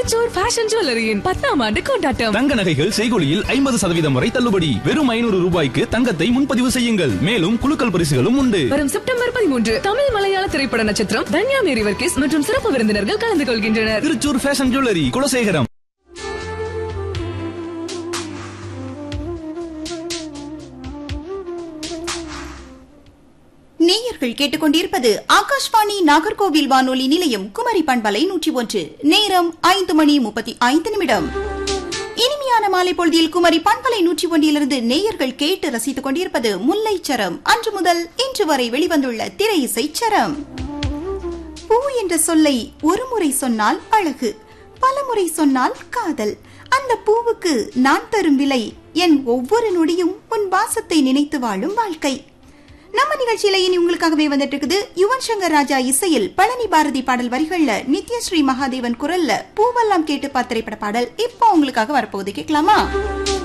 Thrissur fashion ஜுவல்லரியின் பத்தாம் ஆண்டு கொண்டாட்டம் தங்க நகைகள் செய்கொலியில் ஐம்பது சதவீதம் வரை தள்ளுபடி வெறும் ஐநூறு ரூபாய்க்கு தங்கத்தை முன்பதிவு செய்யுங்கள் மேலும் குலுக்கல் பரிசுகளும் உண்டு வரும் செப்டம்பர் பதிமூன்று தமிழ் மலையாள திரைப்பட நட்சத்திரம் தன்யா மேரி வர்க்கீஸ் மற்றும் சிறப்பு விருந்தினர்கள் கலந்து கொள்கின்றனர் திருச்சூர் ஃபேஷன் ஜுவல்லரி குலசேகரம் நேயர்கள் கேட்டுக்கொண்டிருப்பது ஆகாஷ்வாணி நாகர்கோவில் வானொலி நிலையம் குமரி பண்பலை நூற்றி ஒன்று நேரம் ஐந்து மணி முப்பத்தி ஐந்து நிமிடம் இனிமையான மாலை பொழுதில் குமரி பண்பலை நூற்றி ஒன்றிலிருந்து நேயர்கள் கேட்டு ரசித்துக் கொண்டிருப்பது முல்லை சரம் அன்று முதல் இன்று வரை வெளிவந்துள்ள திரை இசை சரம் பூ என்ற சொல்லை ஒரு முறை சொன்னால் அழகு பலமுறை சொன்னால் காதல் அந்த பூவுக்கு நான் தரும் விலை என் ஒவ்வொரு நொடியும் உன் வாசத்தை நினைத்து வாழும் வாழ்க்கை நம்ம நிகழ்ச்சியில இனி உங்களுக்காகவே வந்துட்டு இருக்குது யுவன் சங்கர் ராஜா இசையில் பழனி பாரதி பாடல் வரிகள்ல நித்யஸ்ரீ மகாதேவன் குரல்ல பூவெல்லாம் கேட்டு பார்த்திரைப்பட பாடல் இப்போ உங்களுக்காக வரப்போகுது கேட்கலாமா